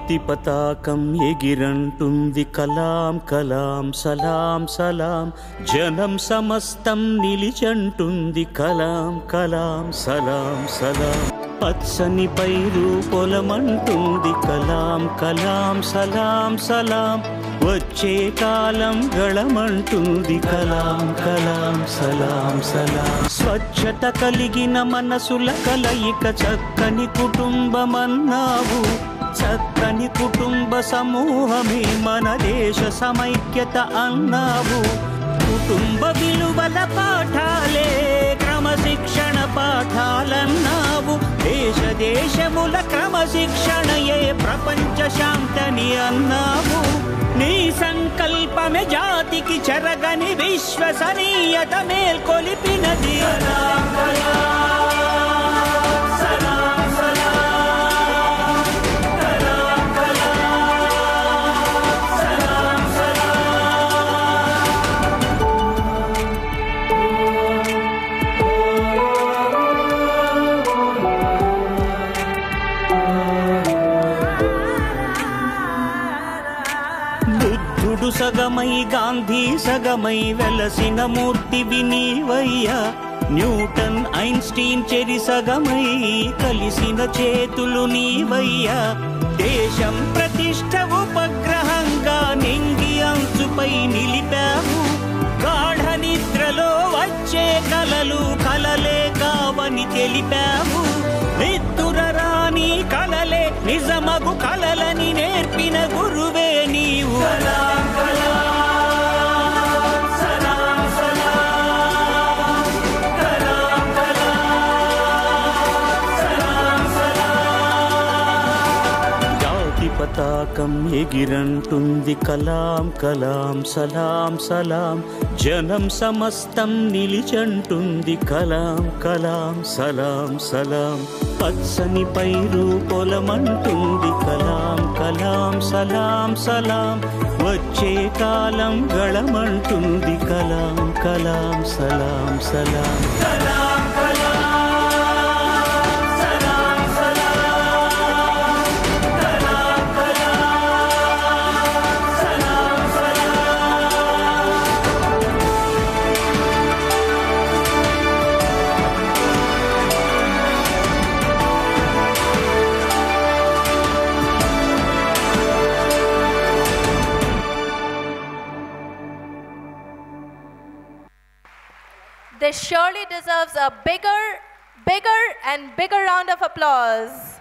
జాతి పతాకం ఎగిరంటుంది కలాం కలాం సలాం సలాం జనం సమస్తం నిలిచంటుంది కలాం కలాం సలాం సలాం పచ్చని పైరు పొలమంటుంది కలాం కలాం సలాం సలాం వచ్చే కాలం గళమంటుంది కలాం కలాం సలాం సలాం స్వచ్ఛత కలిగిన మనసుల కలయిక చక్కని కుటుంబమన్నావు చక్కని కుటుంబ సమూహమే మన దేశ సమైక్యత అన్నావు కుటుంబ విలువల పాఠాలే క్రమశిక్షణ పాఠాలన్నావు దేశ దేశముల క్రమశిక్షణయే ప్రపంచ శాంతని అన్నావు నీ సంకల్పమే జాతికి చెరగని విశ్వసనీయత మేల్కొలిపినది సలాం సలాం సలాం కలాం కలాం సలాం సలాం బుద్ధుడు సగమై గాంధీ సగమై వెలసిన మూర్తివి నీవయ్యా న్యూటన్ ఐన్స్టీన్ చెరి సగమై కలిసిన చేతులు నీవయ్యా దేశం ప్రతిష్ట ఉపగ్రహంగా నింగి అంచుపై నిలిపావు గాఢ నిద్రలో వచ్చే కలలు కలలే కావని తెలిపావు నిద్దురరాని కలలే నిజమగు కలలని నేర్పిన గురువే నీవు సలాం కలాం, సలాం సలాం, కలాం కలాం, సలాం సలాం. జాతి పతాకం ఎగిరంటుంది కలాం కలాం సలాం సలాం జనం సమస్తం నిలిచంటుంది కలాం కలాం సలాం సలాం పచ్చని పైరు పొలమంటుంది కలాం కలాం సలాం సలాం వచ్చే కాలం గళమంటుంది కలాం కలాం సలాం సలాం కలాం కలాం సలాం సలాం కలాం కలాం సలాం సలాం This surely deserves a bigger, bigger, and bigger round of applause.